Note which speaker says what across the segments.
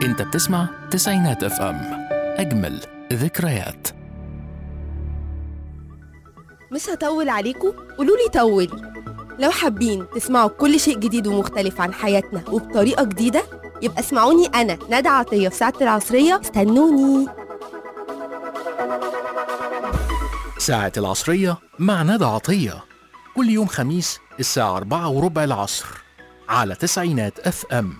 Speaker 1: انت بتسمع تسعينات اف ام اجمل ذكريات
Speaker 2: مش هطول عليكم قولوا لي طولي لو حابين تسمعوا كل شيء جديد ومختلف عن حياتنا وبطريقة جديدة يبقى اسمعوني أنا ندى عطية في ساعة العصرية استنوني
Speaker 1: ساعة العصرية مع ندى عطية كل يوم خميس الساعة أربعة وربع العصر على تسعينات اف ام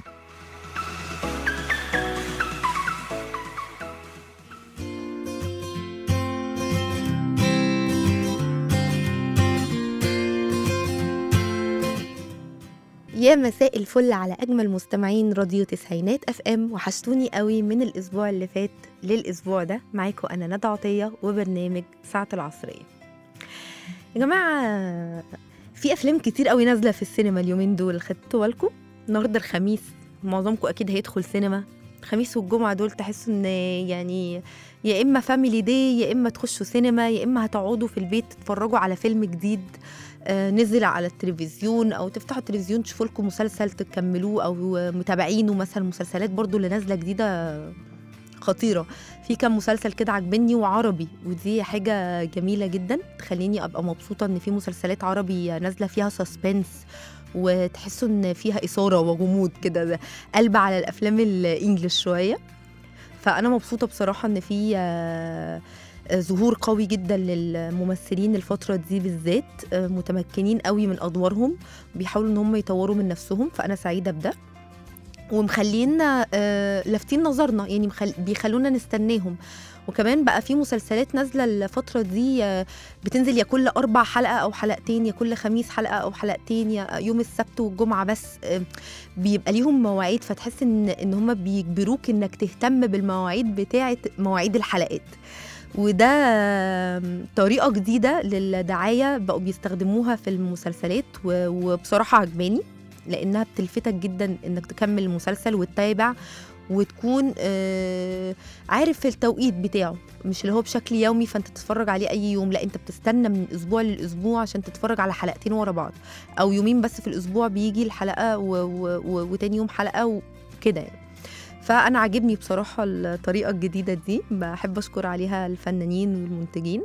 Speaker 2: يا مساء الفل على أجمل مستمعين راديو تسعينات اف ام وحشتوني قوي من الأسبوع اللي فات للأسبوع ده معاكم أنا ندى عطية وبرنامج ساعة العصرية يا جماعة في أفلام كتير قوي نازلة في السينما اليومين دول خدتوا بالكم النهاردة الخميس معظمكم أكيد هيدخل سينما الخميس والجمعة دول تحسوا إن يعني يا إما فاميلي داي يا إما تخشوا سينما يا إما هتقعدوا في البيت تتفرجوا على فيلم جديد آه، نزل على التلفزيون او تفتحوا التلفزيون تشوفوا لكم مسلسل تكملوه او متابعينه مثلا مسلسلات برضو اللي نازله جديده خطيره في كام مسلسل كده عجبني وعربي ودي حاجه جميله جدا تخليني ابقى مبسوطه ان في مسلسلات عربي نازله فيها سسبنس وتحسوا ان فيها اثاره وغموض كده ده قلب على الافلام الانجليش شويه فانا مبسوطه بصراحه ان في آه، آه، ظهور قوي جدا للممثلين الفترة دي بالذات آه، متمكنين قوي من أدوارهم بيحاولوا إن هم يطوروا من نفسهم فأنا سعيدة بده ومخلينا آه، لافتين نظرنا يعني مخل... بيخلونا نستناهم وكمان بقى في مسلسلات نازله الفتره دي آه، بتنزل يا كل اربع حلقه او حلقتين يا كل خميس حلقه او حلقتين يا يوم السبت والجمعه بس آه، بيبقى ليهم مواعيد فتحس ان ان هم بيجبروك انك تهتم بالمواعيد بتاعه مواعيد الحلقات وده آم، طريقة جديدة للدعاية بقوا بيستخدموها في المسلسلات و- وبصراحة عجباني لأنها بتلفتك جدا إنك تكمل المسلسل وتتابع وتكون آه، عارف في التوقيت بتاعه مش اللي هو بشكل يومي فانت تتفرج عليه اي يوم لا انت بتستنى من اسبوع لاسبوع عشان تتفرج على حلقتين ورا بعض او يومين بس في الاسبوع بيجي الحلقه و... و... و... وتاني يوم حلقه وكده يعني فانا عاجبني بصراحه الطريقه الجديده دي بحب اشكر عليها الفنانين والمنتجين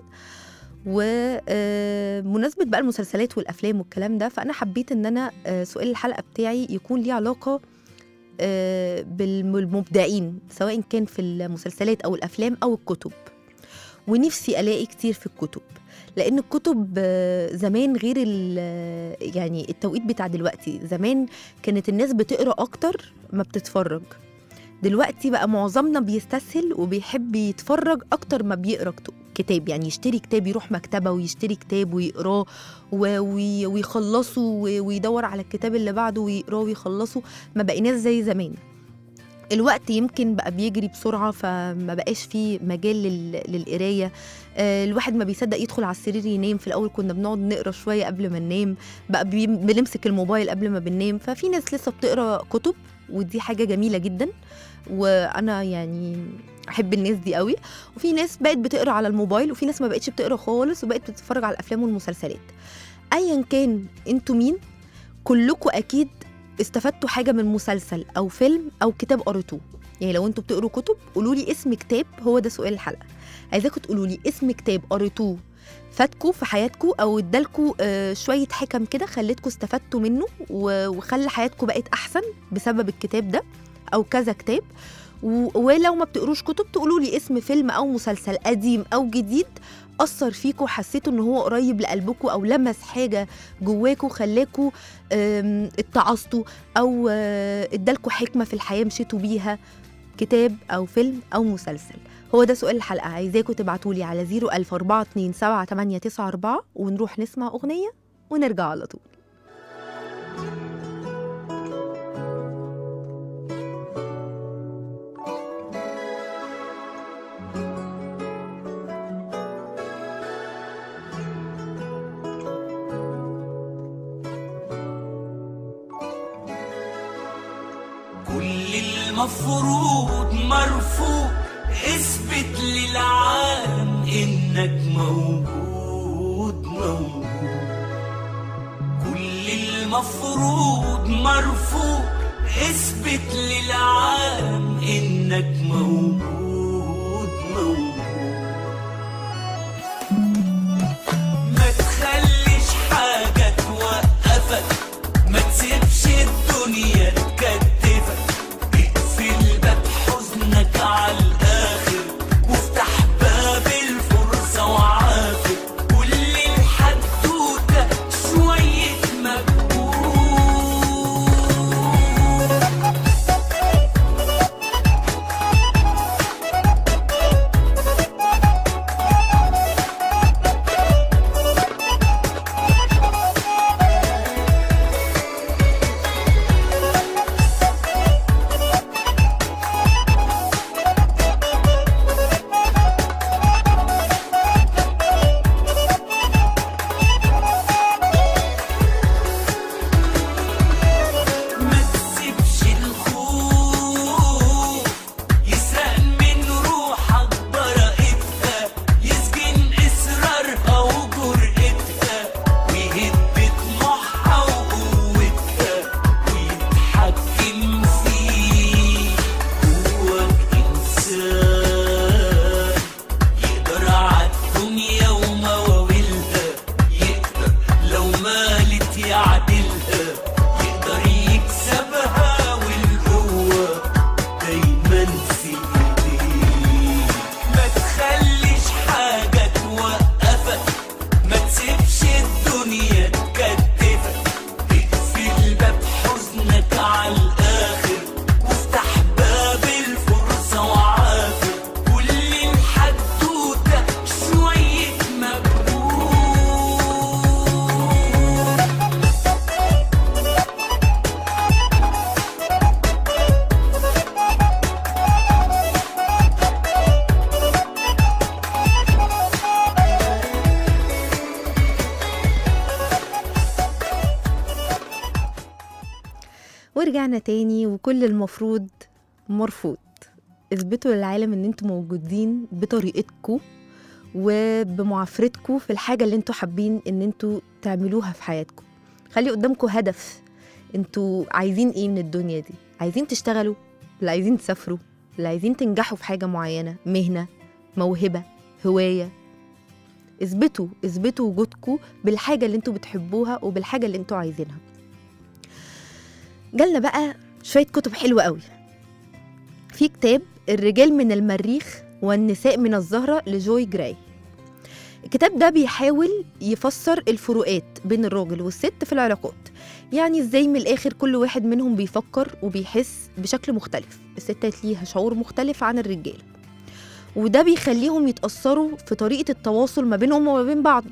Speaker 2: ومناسبة بقى المسلسلات والأفلام والكلام ده فأنا حبيت إن أنا آه، سؤال الحلقة بتاعي يكون ليه علاقة آه، بالمبدعين سواء كان في المسلسلات أو الأفلام أو الكتب ونفسي ألاقي كتير في الكتب لأن الكتب آه، زمان غير ال- يعني التوقيت بتاع دلوقتي زمان كانت الناس بتقرأ أكتر ما بتتفرج دلوقتي بقى معظمنا بيستسهل وبيحب يتفرج اكتر ما بيقرا كت- كتاب يعني يشتري كتاب يروح مكتبه ويشتري كتاب ويقراه و- وي- ويخلصه و- ويدور على الكتاب اللي بعده ويقراه ويخلصه ما بقيناش زي زمان الوقت يمكن بقى بيجري بسرعة فما بقاش فيه مجال لل- للقراية آه، الواحد ما بيصدق يدخل على السرير ينام في الأول كنا بنقعد نقرا شوية قبل ما ننام بقى بي- بنمسك الموبايل قبل ما بننام ففي ناس لسه بتقرا كتب ودي حاجة جميلة جدا وانا يعني احب الناس دي قوي وفي ناس بقت بتقرا على الموبايل وفي ناس ما بقتش بتقرا خالص وبقت بتتفرج على الافلام والمسلسلات ايا كان انتوا مين كلكم اكيد استفدتوا حاجه من مسلسل او فيلم او كتاب قريتوه يعني لو انتوا بتقروا كتب قولوا لي اسم كتاب هو ده سؤال الحلقه عايزاكم تقولوا لي اسم كتاب قريتوه فاتكوا في حياتكم او ادالكوا آه، شويه حكم كده خلتكوا استفدتوا منه و- وخلى حياتكم بقت احسن بسبب الكتاب ده او كذا كتاب و- ولو ما بتقروش كتب تقولوا لي اسم فيلم او مسلسل قديم او جديد اثر فيكم حسيتوا ان هو قريب لقلبكم او لمس حاجه جواكم خلاكوا آم، اتعظتوا او آه، ادالكوا حكمه في الحياه مشيتوا بيها كتاب او فيلم او مسلسل هو ده سؤال الحلقه عايزاكم تبعتوا لي على 004278994 ونروح نسمع اغنيه ونرجع على طول
Speaker 3: كل المفروض مرفوض اثبت للعالم انك موجود موجود كل المفروض مرفوض اثبت للعالم انك موجود موجود ما تخليش حاجة توقفك ما تسيبش الدنيا تكتفك اقفل باب حزنك على الآخر وافتح باب الفرصة وعافر كل الحدوتة شوية مجهود ما تسيبش الخوف يسرق من روحك براءتها يسجن إصرارها وجرأتها ويهد طموحها وقوتها ويتحكم فيك جواك إنسان يقدر عالدنيا ومواويلها يقدر لو مالت يعدلها يقدر يكسبها والقوة دايما في ايديك ما تخليش حاجة توقفك ما تسيبش الدنيا تكتفك اقفل باب حزنك على الآخر وافتح باب الفرصة وعافر كل الحدوتة شوية مجهود
Speaker 2: ورجعنا تاني وكل المفروض مرفوض اثبتوا للعالم ان انتوا موجودين بطريقتكم وبمعافرتكم في الحاجة اللي انتوا حابين ان انتوا تعملوها في حياتكم خلي قدامكم هدف انتوا عايزين ايه من الدنيا دي عايزين تشتغلوا ولا عايزين تسافروا ولا عايزين تنجحوا في حاجة معينة مهنة موهبة هواية اثبتوا اثبتوا وجودكم بالحاجة اللي انتوا بتحبوها وبالحاجة اللي انتوا عايزينها جالنا بقى شوية كتب حلوة قوي في كتاب الرجال من المريخ والنساء من الزهرة لجوي جراي الكتاب ده بيحاول يفسر الفروقات بين الراجل والست في العلاقات يعني ازاي من الاخر كل واحد منهم بيفكر وبيحس بشكل مختلف الستات ليها شعور مختلف عن الرجال وده بيخليهم يتأثروا في طريقة التواصل ما بينهم وما بين بعض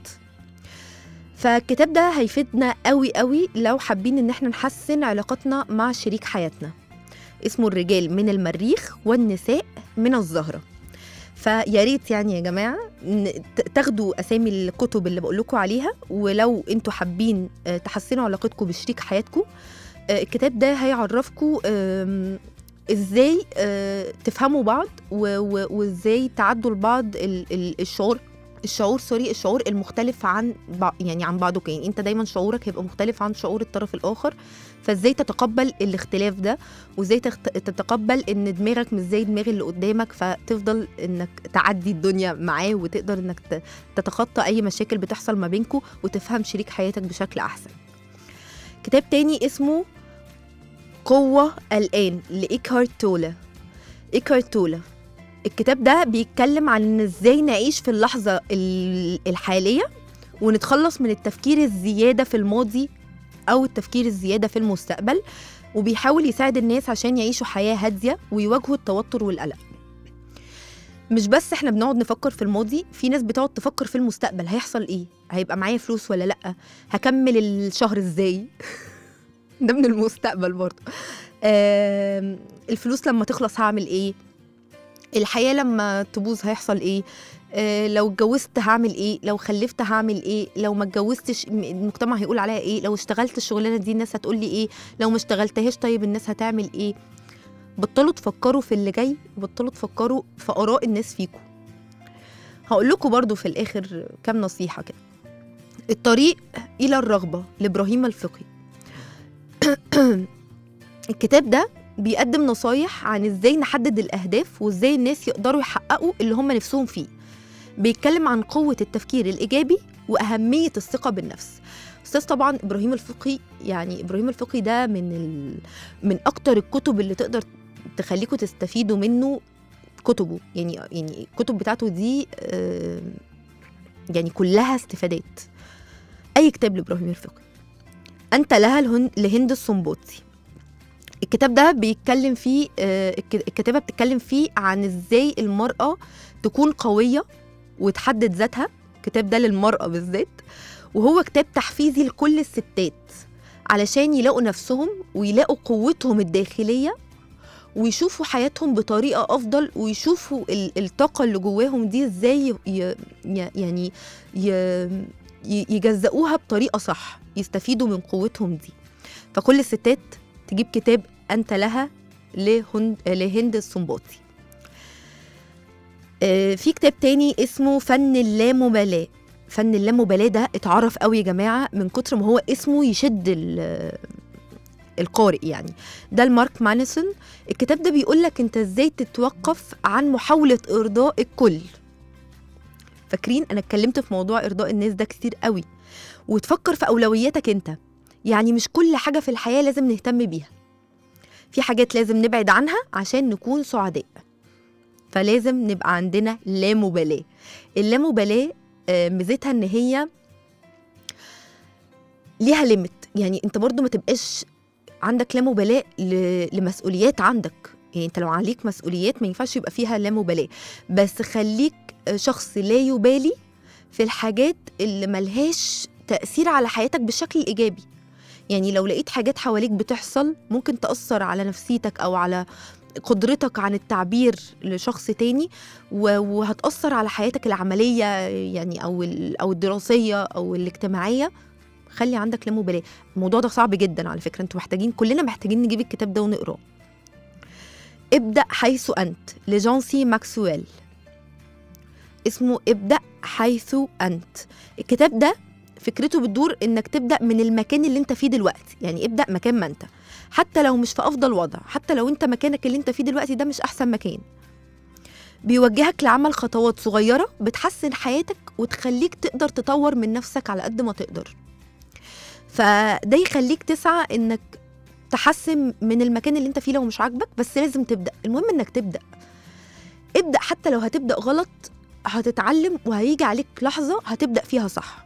Speaker 2: فالكتاب ده هيفيدنا قوي قوي لو حابين ان احنا نحسن علاقتنا مع شريك حياتنا اسمه الرجال من المريخ والنساء من الزهرة فيا ريت يعني يا جماعه ن- ت- تاخدوا اسامي الكتب اللي بقول لكم عليها ولو انتوا حابين آه، تحسنوا علاقتكم بشريك حياتكم آه، الكتاب ده هيعرفكم آم، ازاي آه، تفهموا بعض و- و- وازاي تعدوا لبعض ال- ال- الشعور الشعور سوري الشعور المختلف عن بع- يعني عن بعضك يعني انت دايما شعورك هيبقى مختلف عن شعور الطرف الاخر فازاي تتقبل الاختلاف ده وازاي تخت- تتقبل ان دماغك مش زي دماغ اللي قدامك فتفضل انك تعدي الدنيا معاه وتقدر انك ت- تتخطى اي مشاكل بتحصل ما بينكم وتفهم شريك حياتك بشكل احسن كتاب تاني اسمه قوة الآن لإيكهارت تولا إيكهارت تولا الكتاب ده بيتكلم عن ان ازاي نعيش في اللحظة ال- الحالية ونتخلص من التفكير الزيادة في الماضي أو التفكير الزيادة في المستقبل وبيحاول يساعد الناس عشان يعيشوا حياة هادية ويواجهوا التوتر والقلق مش بس احنا بنقعد نفكر في الماضي في ناس بتقعد تفكر في المستقبل هيحصل ايه هيبقى معايا فلوس ولا لا هكمل الشهر ازاي ده من المستقبل برضه آم، الفلوس لما تخلص هعمل ايه الحياة لما تبوظ هيحصل ايه آه، لو اتجوزت هعمل ايه لو خلفت هعمل ايه لو ما اتجوزتش م- المجتمع هيقول عليا ايه لو اشتغلت الشغلانه دي الناس هتقول لي ايه لو ما اشتغلتهاش طيب الناس هتعمل ايه بطلوا تفكروا في اللي جاي وبطلوا تفكروا في اراء الناس فيكم هقول لكم برضو في الاخر كام نصيحه كده الطريق الى الرغبه لابراهيم الفقي الكتاب ده بيقدم نصايح عن ازاي نحدد الاهداف وازاي الناس يقدروا يحققوا اللي هم نفسهم فيه بيتكلم عن قوة التفكير الإيجابي وأهمية الثقة بالنفس أستاذ طبعا إبراهيم الفقي يعني إبراهيم الفقي ده من ال... من أكتر الكتب اللي تقدر تخليكم تستفيدوا منه كتبه يعني يعني الكتب بتاعته دي آه، يعني كلها استفادات أي كتاب لإبراهيم الفقي أنت لها الهن- لهند السنبوطي الكتاب ده بيتكلم فيه آه، الك- الكتابة بتتكلم فيه عن ازاي المرأة تكون قوية وتحدد ذاتها الكتاب ده للمرأة بالذات وهو كتاب تحفيزي لكل الستات علشان يلاقوا نفسهم ويلاقوا قوتهم الداخلية ويشوفوا حياتهم بطريقة أفضل ويشوفوا ال- الطاقة اللي جواهم دي ازاي ي- ي- يعني ي- ي- يجزأوها بطريقة صح يستفيدوا من قوتهم دي فكل الستات تجيب كتاب أنت لها لهند, لهند السنباطي آه، في كتاب تاني اسمه فن اللامبالاة فن اللامبالاة ده اتعرف قوي يا جماعة من كتر ما هو اسمه يشد ال- القارئ يعني ده المارك مانيسون الكتاب ده بيقول لك انت ازاي تتوقف عن محاولة ارضاء الكل فاكرين انا اتكلمت في موضوع ارضاء الناس ده كتير قوي وتفكر في اولوياتك انت يعني مش كل حاجة في الحياة لازم نهتم بيها في حاجات لازم نبعد عنها عشان نكون سعداء فلازم نبقى عندنا لا مبالاة اللامبالاة آه، ميزتها ان هي ليها ليميت يعني انت برضو ما تبقاش عندك لا مبالاة ل- لمسؤوليات عندك يعني انت لو عليك مسؤوليات ما ينفعش يبقى فيها لا مبالاة بس خليك آه، شخص لا يبالي في الحاجات اللي ملهاش تأثير على حياتك بالشكل الإيجابي يعني لو لقيت حاجات حواليك بتحصل ممكن تأثر على نفسيتك أو على قدرتك عن التعبير لشخص تاني و- وهتأثر على حياتك العملية يعني أو ال- أو الدراسية أو الاجتماعية خلي عندك لا مبالاة الموضوع ده صعب جدا على فكرة انتوا محتاجين كلنا محتاجين نجيب الكتاب ده ونقراه ابدأ حيث أنت لجونسي ماكسويل اسمه ابدأ حيث أنت الكتاب ده فكرته بتدور انك تبدا من المكان اللي انت فيه دلوقتي يعني ابدا مكان ما انت حتى لو مش في افضل وضع حتى لو انت مكانك اللي انت فيه دلوقتي ده مش احسن مكان بيوجهك لعمل خطوات صغيره بتحسن حياتك وتخليك تقدر تطور من نفسك على قد ما تقدر فده يخليك تسعى انك تحسن من المكان اللي انت فيه لو مش عاجبك بس لازم تبدا المهم انك تبدا ابدا حتى لو هتبدا غلط هتتعلم وهيجي عليك لحظه هتبدا فيها صح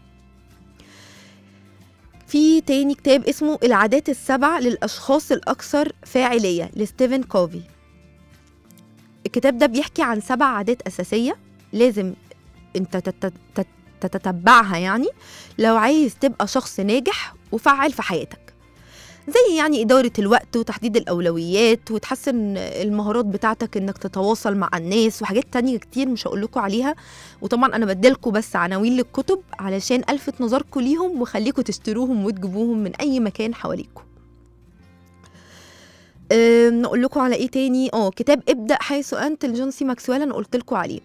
Speaker 2: في تاني كتاب اسمه العادات السبع للأشخاص الأكثر فاعلية لستيفن كوفي الكتاب ده بيحكي عن سبع عادات أساسية لازم انت تت- تت- تتتبعها يعني لو عايز تبقى شخص ناجح وفعال في حياتك زي يعني إدارة الوقت وتحديد الأولويات وتحسن المهارات بتاعتك إنك تتواصل مع الناس وحاجات تانية كتير مش هقولكوا عليها وطبعا أنا بديلكوا بس عناوين للكتب علشان ألفت نظركم ليهم وخليكم تشتروهم وتجيبوهم من أي مكان حواليكم أم، نقول لكم على ايه تاني اه كتاب ابدا حيث انت لجون سي ماكسويل انا قلت لكم عليه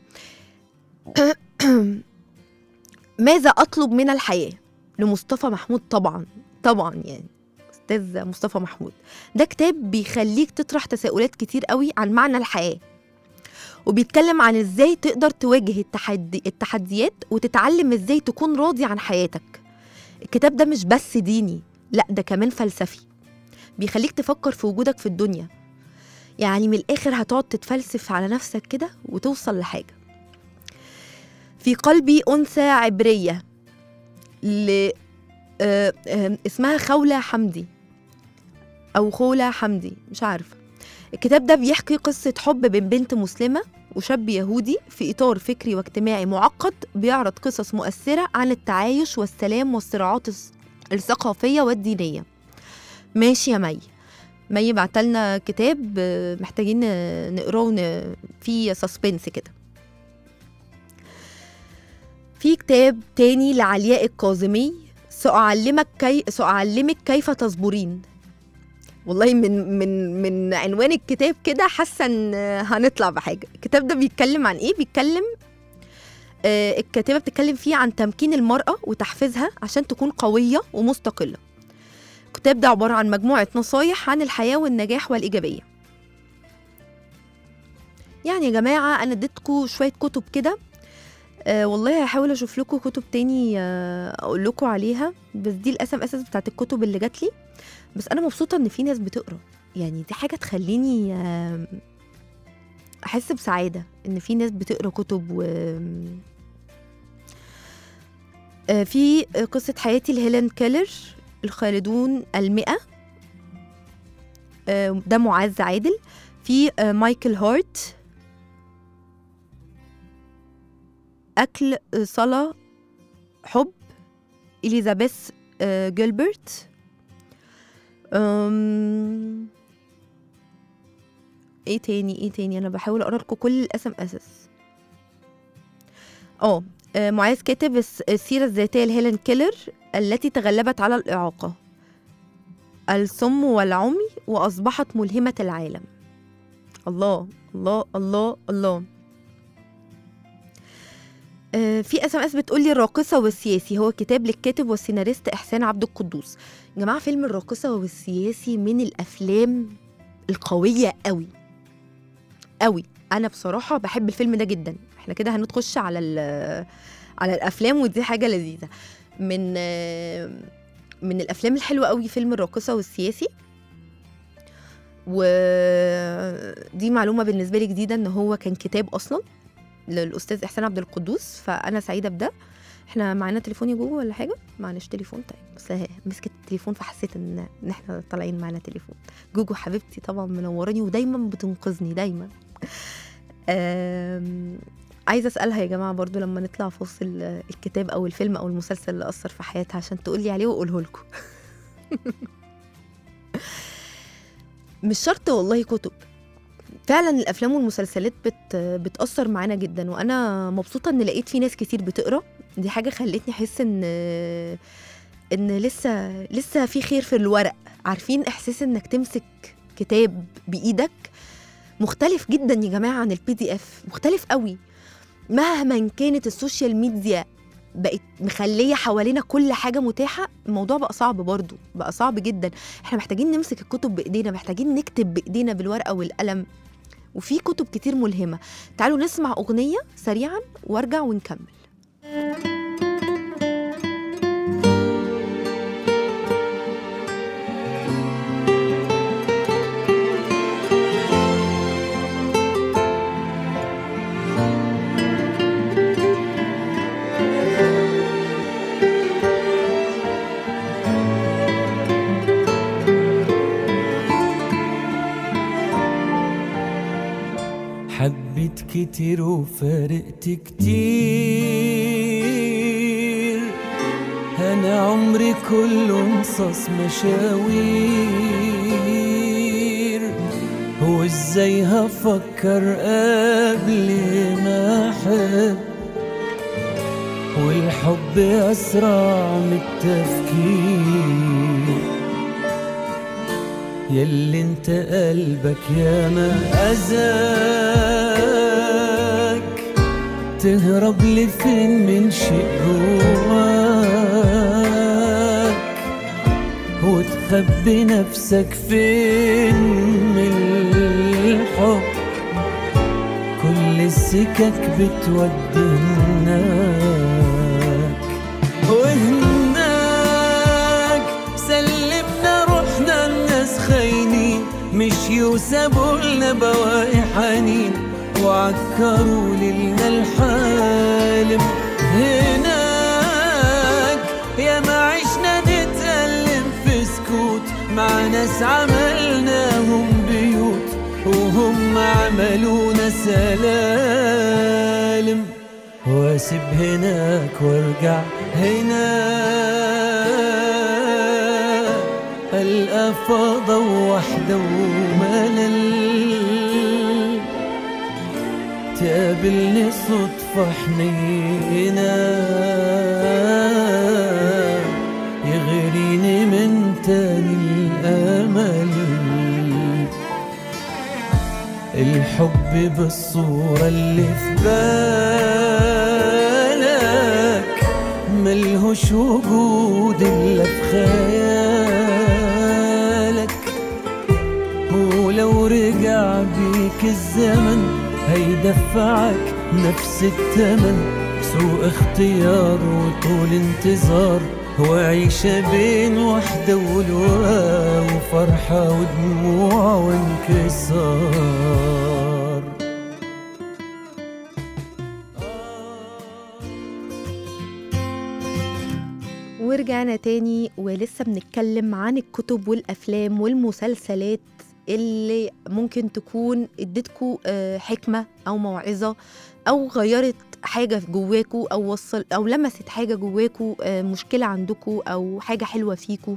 Speaker 2: ماذا اطلب من الحياه لمصطفى محمود طبعا طبعا يعني استاذ مصطفى محمود ده كتاب بيخليك تطرح تساؤلات كتير قوي عن معنى الحياه وبيتكلم عن ازاي تقدر تواجه التحدي التحديات وتتعلم ازاي تكون راضي عن حياتك الكتاب ده مش بس ديني لا ده كمان فلسفي بيخليك تفكر في وجودك في الدنيا يعني من الآخر هتقعد تتفلسف على نفسك كده وتوصل لحاجة في قلبي أنثى عبرية ل... آه، آه، اسمها خولة حمدي أو خولة حمدي مش عارفة الكتاب ده بيحكي قصة حب بين بنت مسلمة وشاب يهودي في إطار فكري واجتماعي معقد بيعرض قصص مؤثرة عن التعايش والسلام والصراعات الس- الثقافية والدينية ماشي يا مي مي بعتلنا كتاب آه، محتاجين ن- نقراه ون- فيه سسبنس كده في كتاب تاني لعلياء الكاظمي سأعلمك كي سأعلمك كيف تصبرين والله من من من عنوان الكتاب كده حاسه ان هنطلع بحاجه الكتاب ده بيتكلم عن ايه بيتكلم آه الكاتبه بتتكلم فيه عن تمكين المراه وتحفيزها عشان تكون قويه ومستقله الكتاب ده عبارة عن مجموعة نصايح عن الحياة والنجاح والإيجابية يعني يا جماعة أنا اديتكم شوية كتب كده أه والله هحاول أشوف لكم كتب تاني آه، أقول لكم عليها بس دي الأسم أساس بتاعت الكتب اللي جات لي بس أنا مبسوطة إن في ناس بتقرا يعني دي حاجة تخليني آم، أحس بسعادة إن في ناس بتقرا كتب و آه، في قصة حياتي لهيلين كيلر الخالدون المئة آه، ده معز عادل في آه، مايكل هارت أكل آه، صلاة حب إليزابيث آه، جيلبرت أم، ايه تاني ايه تاني انا بحاول اقرا لكم كل الاسم اساس اه آه، معاذ كاتب الس- السيرة الذاتية لهيلين كيلر التي تغلبت على الإعاقة الصم والعمي وأصبحت ملهمة العالم الله الله الله الله آه، في اس ام اس بتقول لي الراقصه والسياسي هو كتاب للكاتب والسيناريست احسان عبد القدوس يا جماعه فيلم الراقصه والسياسي من الافلام القويه قوي قوي انا بصراحه بحب الفيلم ده جدا احنا كده هنخش على ال- على الافلام ودي حاجه لذيذه من آه، من الافلام الحلوه قوي فيلم الراقصه والسياسي ودي معلومه بالنسبه لي جديده ان هو كان كتاب اصلا للاستاذ احسان عبد القدوس فانا سعيده بده احنا معانا تليفون يا جوجو ولا حاجه معناش تليفون طيب بس هي مسكت التليفون فحسيت ان ان احنا طالعين معانا تليفون جوجو حبيبتي طبعا منوراني ودايما بتنقذني دايما أم، عايزه اسالها يا جماعه برضو لما نطلع فاصل آه، الكتاب او الفيلم او المسلسل اللي اثر في حياتها عشان تقولي عليه واقوله لكم مش شرط والله كتب فعلا الافلام والمسلسلات بت بتاثر معانا جدا وانا مبسوطه ان لقيت في ناس كتير بتقرا دي حاجه خلتني احس ان ان لسه لسه في خير في الورق عارفين احساس انك تمسك كتاب بايدك مختلف جدا يا جماعه عن البي دي اف مختلف قوي مهما كانت السوشيال ميديا بقت مخليه حوالينا كل حاجه متاحه الموضوع بقى صعب برضو بقى صعب جدا احنا محتاجين نمسك الكتب بايدينا محتاجين نكتب بايدينا بالورقه والقلم وفي كتب كتير ملهمه تعالوا نسمع اغنيه سريعا وارجع ونكمل
Speaker 3: حبيت كتير وفارقت كتير انا عمري كله مصاص مشاوير هو ازاي هفكر قبل ما احب والحب اسرع من التفكير ياللي انت قلبك يا ما اذاك تهرب لفين من شيء جواك وتخبي نفسك فين من الحب كل السكك بتودي هناك وهناك سلمنا روحنا الناس خاينين مشيوا سابوا لنا بواقي حنين وعكروا لنا الحالم هناك يا ما عشنا نتألم في سكوت مع ناس عملناهم بيوت وهم عملونا سلالم واسيب هناك وارجع هنا القى فضا وحده وملل تقابلني صدفة حنينة يغريني من تاني الأمل الحب بالصورة اللي في بالك ملهوش وجود إلا في خيالك يرجع بيك الزمن هيدفعك نفس التمن سوء اختيار وطول انتظار وعيشة بين وحدة ولواء وفرحة ودموع وانكسار
Speaker 2: ورجعنا تاني ولسه بنتكلم عن الكتب والأفلام والمسلسلات اللي ممكن تكون ادتكوا آه، حكمة أو موعظة أو غيرت حاجة في جواكوا أو وصل أو لمست حاجة جواكوا آه، مشكلة عندكوا أو حاجة حلوة فيكوا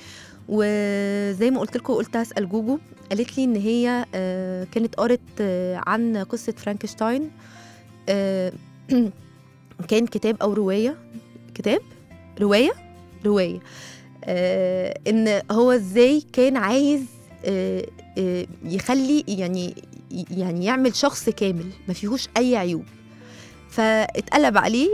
Speaker 2: وزي ما قلت لكم قلت أسأل جوجو قالت لي إن هي آه، كانت قرت آه، عن قصة فرانكشتاين آه، كان كتاب أو رواية كتاب رواية رواية آه ان هو ازاي كان عايز آه آه يخلي يعني يعني يعمل شخص كامل ما فيهوش اي عيوب فاتقلب عليه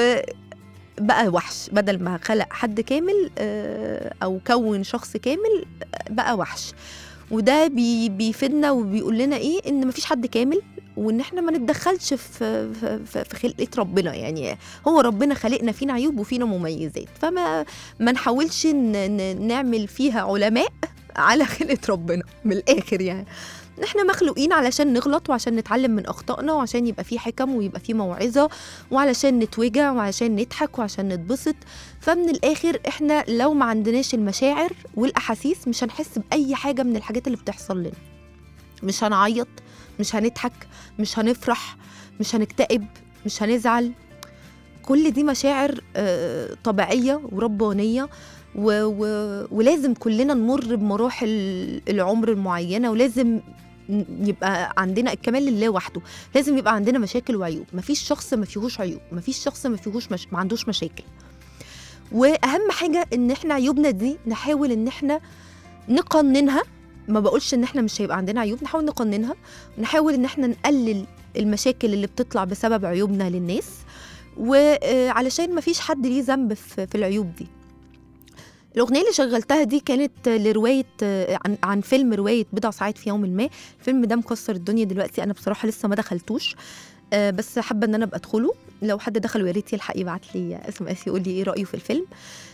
Speaker 2: وبقى وحش بدل ما خلق حد كامل آه او كون شخص كامل بقى وحش وده بي بيفيدنا وبيقول لنا ايه ان مفيش حد كامل وان احنا ما نتدخلش في في, في في خلقه ربنا يعني هو ربنا خلقنا فينا عيوب وفينا مميزات فما ما نحاولش ن- ن- نعمل فيها علماء على خلقه ربنا من الاخر يعني احنا مخلوقين علشان نغلط وعشان نتعلم من اخطائنا وعشان يبقى في حكم ويبقى في موعظه وعلشان نتوجع وعشان نضحك وعشان نتبسط فمن الاخر احنا لو ما عندناش المشاعر والاحاسيس مش هنحس باي حاجه من الحاجات اللي بتحصل لنا مش هنعيط مش هنضحك مش هنفرح مش هنكتئب مش هنزعل كل دي مشاعر آه، طبيعية وربانية و و ولازم كلنا نمر بمراحل العمر المعينة ولازم ن- يبقى عندنا الكمال لله وحده لازم يبقى عندنا مشاكل وعيوب مفيش شخص ما فيهوش عيوب مفيش شخص ما فيهوش مش... ما عندوش مشاكل واهم حاجة ان احنا عيوبنا دي نحاول ان احنا نقننها ما بقولش ان احنا مش هيبقى عندنا عيوب نحاول نقننها نحاول ان احنا نقلل المشاكل اللي بتطلع بسبب عيوبنا للناس وعلشان ما فيش حد ليه ذنب في في العيوب دي الأغنية اللي شغلتها دي كانت لرواية عن, عن فيلم رواية بضع ساعات في يوم ما الفيلم ده مكسر الدنيا دلوقتي أنا بصراحة لسه ما دخلتوش آه، بس حابة إن أنا أبقى أدخله لو حد دخل ويا ريت يلحق يبعت لي اس ام اس يقول لي إيه رأيه في الفيلم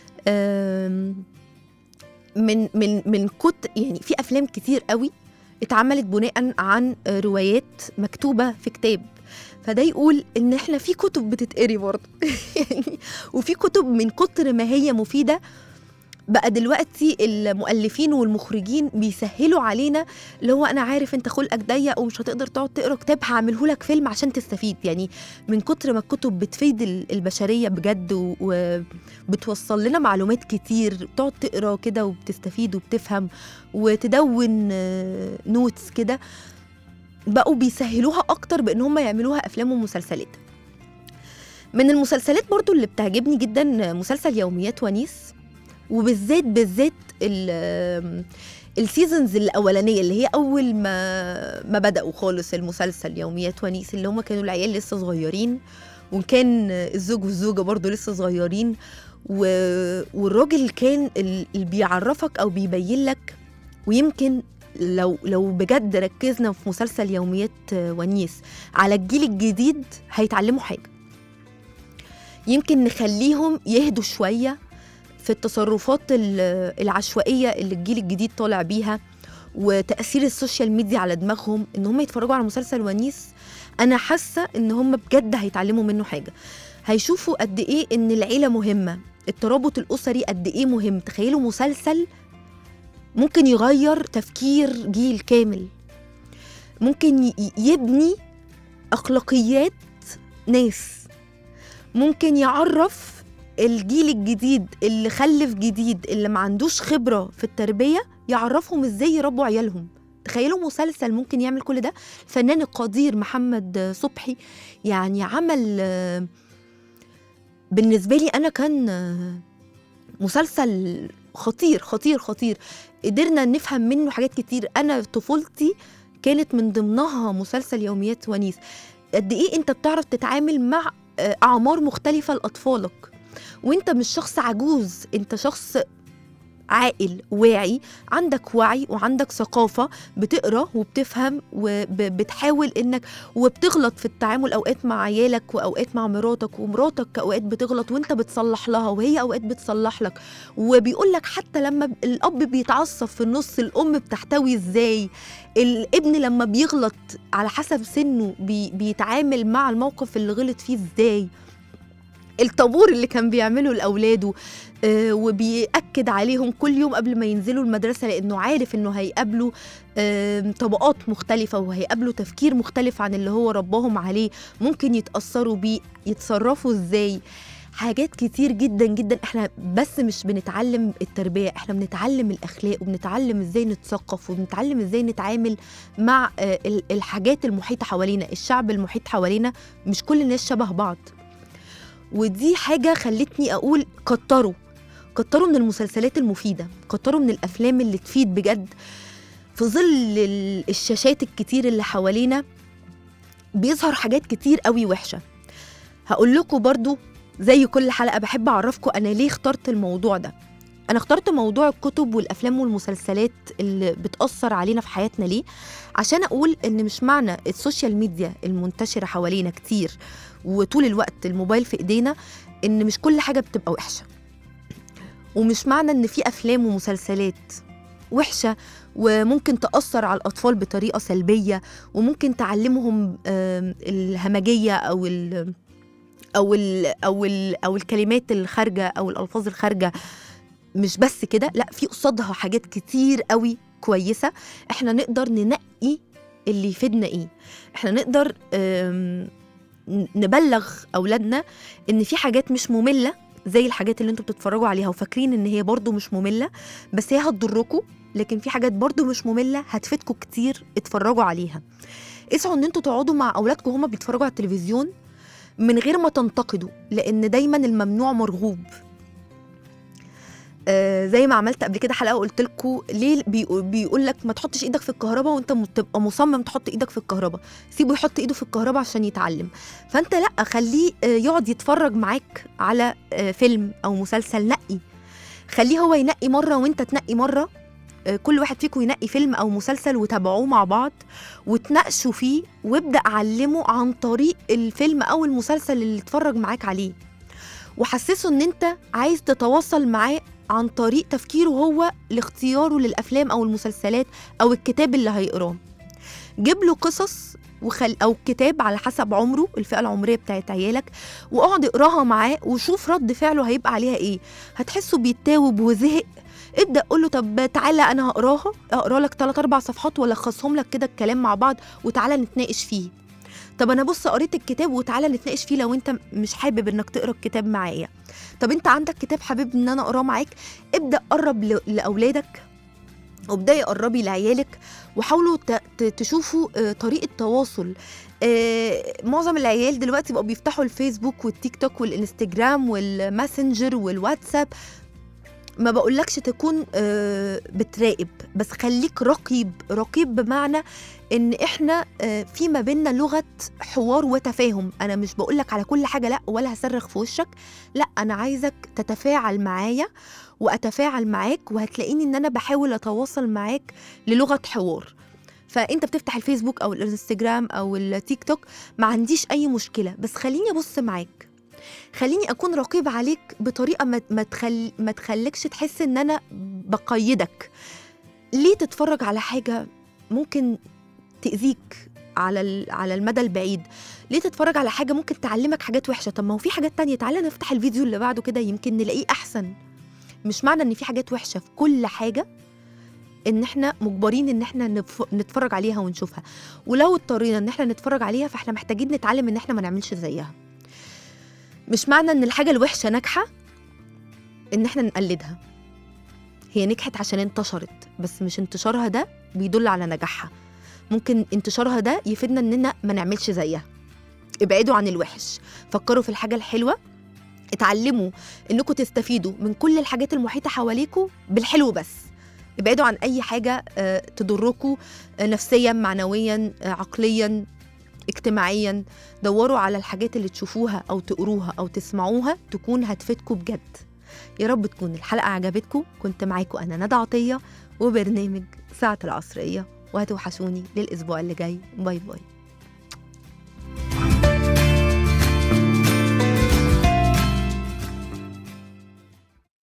Speaker 2: آم، من من من كت يعني في أفلام كتير قوي اتعملت بناء عن آه، روايات مكتوبة في كتاب فده يقول ان احنا في كتب بتتقري برضه يعني وفي كتب من كتر ما هي مفيده بقى دلوقتي المؤلفين والمخرجين بيسهلوا علينا اللي هو انا عارف انت خلقك ضيق ومش هتقدر تقعد تقرا كتاب هعمله لك فيلم عشان تستفيد يعني من كتر ما الكتب بتفيد ال- البشريه بجد و- وبتوصل لنا معلومات كتير بتقعد تقرا كده وبتستفيد وبتفهم وتدون نوتس كده بقوا بيسهلوها اكتر بان هم يعملوها افلام ومسلسلات من المسلسلات برضو اللي بتعجبني جدا مسلسل يوميات ونيس وبالذات بالذات ال- السيزونز الاولانيه اللي هي اول ما ما بداوا خالص المسلسل يوميات ونيس اللي هم كانوا العيال لسه صغيرين وكان الزوج والزوجه برضو لسه صغيرين و... والراجل كان ال- اللي بيعرفك او بيبين لك ويمكن لو لو بجد ركزنا في مسلسل يوميات ونيس على الجيل الجديد هيتعلموا حاجه يمكن نخليهم يهدوا شويه في التصرفات ال- العشوائيه اللي الجيل الجديد طالع بيها وتاثير السوشيال ميديا على دماغهم ان هم يتفرجوا على مسلسل ونيس انا حاسه ان هم بجد هيتعلموا منه حاجه هيشوفوا قد ايه ان العيله مهمه الترابط الاسري قد ايه مهم تخيلوا مسلسل ممكن يغير تفكير جيل كامل ممكن ي- يبني اخلاقيات ناس ممكن يعرف الجيل الجديد اللي خلف جديد اللي ما عندوش خبرة في التربية يعرفهم ازاي يربوا عيالهم تخيلوا مسلسل ممكن يعمل كل ده الفنان القدير محمد صبحي يعني عمل آه، بالنسبة لي أنا كان آه، مسلسل خطير خطير خطير قدرنا نفهم منه حاجات كتير أنا طفولتي كانت من ضمنها مسلسل يوميات ونيس قد إيه أنت بتعرف تتعامل مع آه، أعمار مختلفة لأطفالك وانت مش شخص عجوز انت شخص عاقل واعي عندك وعي وعندك ثقافة بتقرا وبتفهم وبتحاول انك وبتغلط في التعامل اوقات مع عيالك واوقات مع مراتك ومراتك اوقات بتغلط وانت بتصلح لها وهي اوقات بتصلح لك وبيقول لك حتى لما ب- الاب بيتعصب في النص الام بتحتوي ازاي الابن لما بيغلط على حسب سنه بي بيتعامل مع الموقف اللي غلط فيه ازاي الطابور اللي كان بيعمله لاولاده آه، وبيأكد عليهم كل يوم قبل ما ينزلوا المدرسة لأنه عارف إنه هيقابلوا آم، طبقات مختلفة وهيقابلوا تفكير مختلف عن اللي هو رباهم عليه ممكن يتأثروا بيه يتصرفوا إزاي حاجات كتير جدا جدا احنا بس مش بنتعلم التربية احنا بنتعلم الأخلاق وبنتعلم ازاي نتثقف وبنتعلم ازاي نتعامل مع آه، ال- الحاجات المحيطة حوالينا الشعب المحيط حوالينا مش كل الناس شبه بعض ودي حاجة خلتني أقول كتروا كتروا من المسلسلات المفيدة كتروا من الأفلام اللي تفيد بجد في ظل ال- الشاشات الكتير اللي حوالينا بيظهر حاجات كتير قوي وحشة هقول لكم برضو زي كل حلقة بحب أعرفكم أنا ليه اخترت الموضوع ده أنا اخترت موضوع الكتب والأفلام والمسلسلات اللي بتأثر علينا في حياتنا ليه عشان أقول إن مش معنى السوشيال ميديا المنتشرة حوالينا كتير وطول الوقت الموبايل في إيدينا إن مش كل حاجة بتبقى وحشة ومش معنى ان في افلام ومسلسلات وحشه وممكن تاثر على الاطفال بطريقه سلبيه وممكن تعلمهم آم، الهمجيه او ال او ال او ال او الكلمات الخارجه او الالفاظ الخارجه مش بس كده لا في قصادها حاجات كتير قوي كويسه احنا نقدر ننقي اللي يفيدنا ايه احنا نقدر آم، ن- نبلغ اولادنا ان في حاجات مش ممله زي الحاجات اللي انتوا بتتفرجوا عليها وفاكرين ان هي برضو مش ممله بس هي هتضركم لكن في حاجات برضو مش ممله هتفيدكم كتير اتفرجوا عليها اسعوا ان انتوا تقعدوا مع اولادكم هما بيتفرجوا على التلفزيون من غير ما تنتقدوا لان دايما الممنوع مرغوب آه زي ما عملت قبل كده حلقه وقلت لكم ليه بيقول, بيقول لك ما تحطش ايدك في الكهرباء وانت م- تبقى مصمم تحط ايدك في الكهرباء سيبه يحط ايده في الكهرباء عشان يتعلم فانت لا خليه آه، يقعد يتفرج معاك على آه، فيلم او مسلسل نقي خليه هو ينقي مره وانت تنقي مره آه، كل واحد فيكم ينقي فيلم او مسلسل وتابعوه مع بعض وتناقشوا فيه وابدا علمه عن طريق الفيلم او المسلسل اللي اتفرج معاك عليه وحسسه ان انت عايز تتواصل معاه عن طريق تفكيره هو لاختياره للافلام او المسلسلات او الكتاب اللي هيقراه جيب له قصص وخل او كتاب على حسب عمره الفئه العمريه بتاعت عيالك واقعد اقراها معاه وشوف رد فعله هيبقى عليها ايه هتحسه بيتاوب وزهق ابدا قول له طب تعالى انا هقراها اقرا لك 3 4 صفحات والخصهم لك كده الكلام مع بعض وتعالى نتناقش فيه طب انا بص قريت الكتاب وتعالى نتناقش فيه لو انت مش حابب انك تقرا الكتاب معايا طب انت عندك كتاب حابب ان انا اقراه معاك ابدا قرب ل- لاولادك وابداي قربي لعيالك وحاولوا ت- ت- تشوفوا آه، طريقه تواصل آه، معظم العيال دلوقتي بقوا بيفتحوا الفيسبوك والتيك توك والانستجرام والماسنجر والواتساب ما بقولكش تكون آه، بتراقب بس خليك رقيب رقيب بمعنى ان احنا آه، في ما بيننا لغه حوار وتفاهم انا مش بقولك على كل حاجه لا ولا هصرخ في وشك لا انا عايزك تتفاعل معايا واتفاعل معاك وهتلاقيني ان انا بحاول اتواصل معاك للغه حوار فانت بتفتح الفيسبوك او الانستجرام او التيك توك ما عنديش اي مشكله بس خليني ابص معاك خليني اكون رقيب عليك بطريقه ما ما تخل... ما تخليكش تحس ان انا بقيدك ليه تتفرج على حاجه ممكن تاذيك على ال- على المدى البعيد ليه تتفرج على حاجه ممكن تعلمك حاجات وحشه طب ما هو في حاجات تانية تعالى نفتح الفيديو اللي بعده كده يمكن نلاقيه احسن مش معنى ان في حاجات وحشه في كل حاجه ان احنا مجبرين ان احنا نف... نتفرج عليها ونشوفها ولو اضطرينا ان احنا نتفرج عليها فاحنا محتاجين نتعلم ان احنا ما نعملش زيها مش معنى ان الحاجه الوحشه ناجحه ان احنا نقلدها هي نجحت عشان انتشرت بس مش انتشارها ده بيدل على نجاحها ممكن انتشارها ده يفيدنا اننا ما نعملش زيها ابعدوا عن الوحش فكروا في الحاجه الحلوه اتعلموا انكم تستفيدوا من كل الحاجات المحيطه حواليكم بالحلو بس ابعدوا عن اي حاجه آه، تضركم آه، نفسيا معنويا آه، عقليا اجتماعيا دوروا على الحاجات اللي تشوفوها او تقروها او تسمعوها تكون هتفيدكم بجد يا رب تكون الحلقة عجبتكم كنت معاكم أنا ندى عطية وبرنامج ساعة العصرية وهتوحشوني للأسبوع اللي جاي باي باي